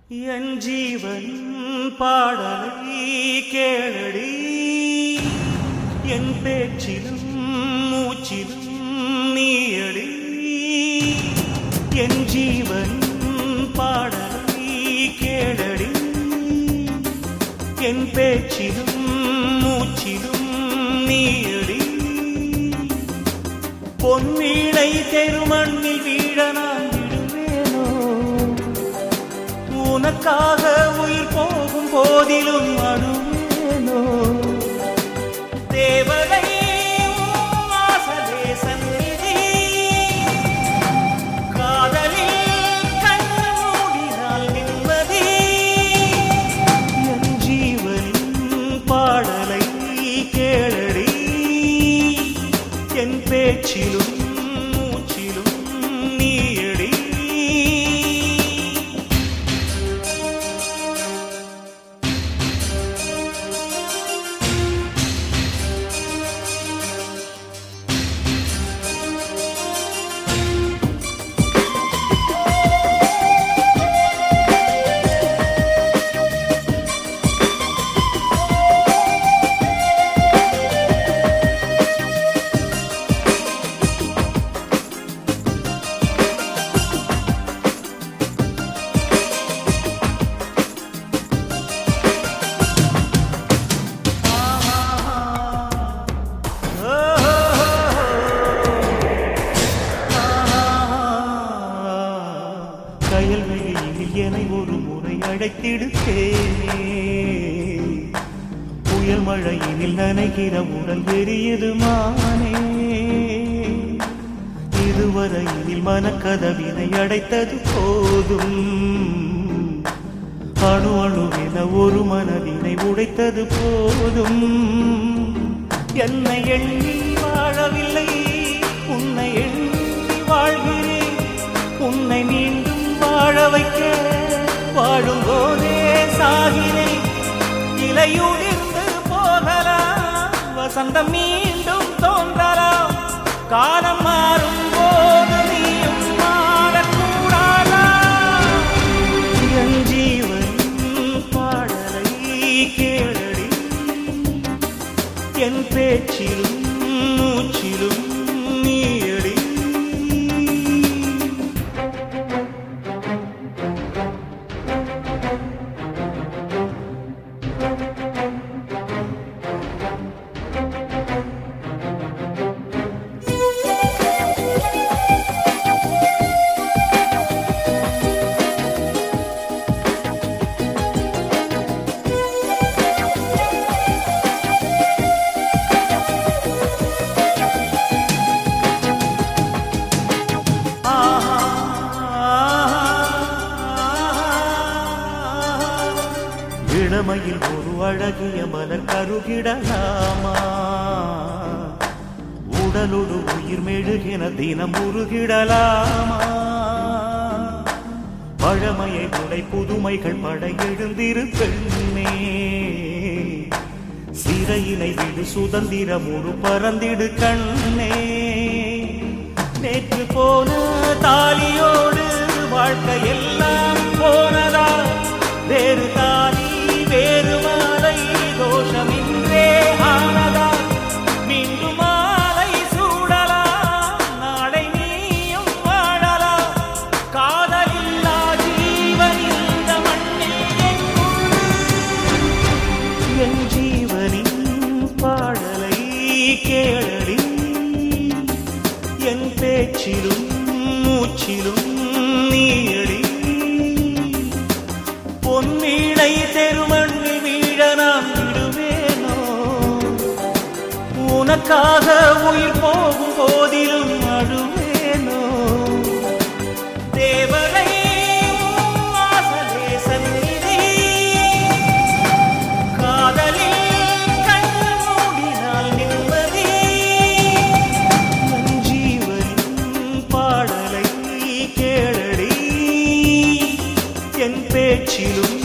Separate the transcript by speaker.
Speaker 1: என் ஜீவன் பாடலை கேளடி என் பேச்சிலும் மூச்சிலும் நீயடி என் ஜீவன் பாடலை கேளடி என் பேச்சிலும் மூச்சிலும் நீயடி பொன்வீணை தெருமண்ணில் வீழ நான் விடுவேனோ உனக்காக உயிர் போகும் போதிலும் அழுவேனோ தேவதை உன் வாசலே சந்நிதி காதலில் கண்ணு மூடினால் நிம்மதி என் ஜீவனின் பாடலை கேளடி என் பேச்சிலும் மூச்சிலும் நீயடி கயல் வெளியில் என்னை ஒரு முறை அழைத்திடுத்தேனே புயல் மழையினில் நனைகிற உடல் எரியுது மானே இதுவரையில் மனக்கதவினை அடைத்தது போதும் அணு அணுவென ஒரு மனதினை உடைத்தது போதும் என்னை எண்ணி வாழவில்லை உன்னை எண்ணி வாழ்கிறேன் உன்னை மீண்டும் வாழ வைக்க வாழும் போதே சாகிறேன் இலையுதிர்ந்து போகலாம் வசந்தம் மீண்டும் தோன்றலாம் காலம் மாறும் போது நீயும் மாறக்கூடாதா என் ஜீவன் பாடலை கேளடி என் பேச்சிலும் மூச்சிலும் நீயடி இளமையில் ஒரு அழகிய மலர் கருகிடலாமா உடலோடு உயிர் மெழுகின தினம் உருகிடலாமா பழமையை உடை புதுமைகள் படையெழுந்திரு பெண்ணே சிறையினை விடு சுதந்திரம் ஒரு பறந்திடு கண்ணே நேற்று போன தாலியோடு வாழ்க்கை எல்லாம் போனதா வேறு தாலி வேறு மாலை தோஷமின்றே ஆனதா மீண்டும் மாலை சூடலாம் நாளை நீயும் வாழலாம் காதலில்லா ஜீவன் இந்த மண்ணில் எங்குண்டு என் ஜீவனின் பாடலை கேளடி என் பேச்சிலும் மூச்சிலும் நீயடி பொன்வீணை தெருமண்ணில் வீழ நான் விடுவேனோ உனக்காக உயிர் போகும் போதிலும் அழுவேனோ தேவதை உன் வாசலே சந்நிதி காதலில் கண்ணு மூடினால் நிம்மதி என் ஜீவனின் பாடலை கேளடி என் பேச்சிலும்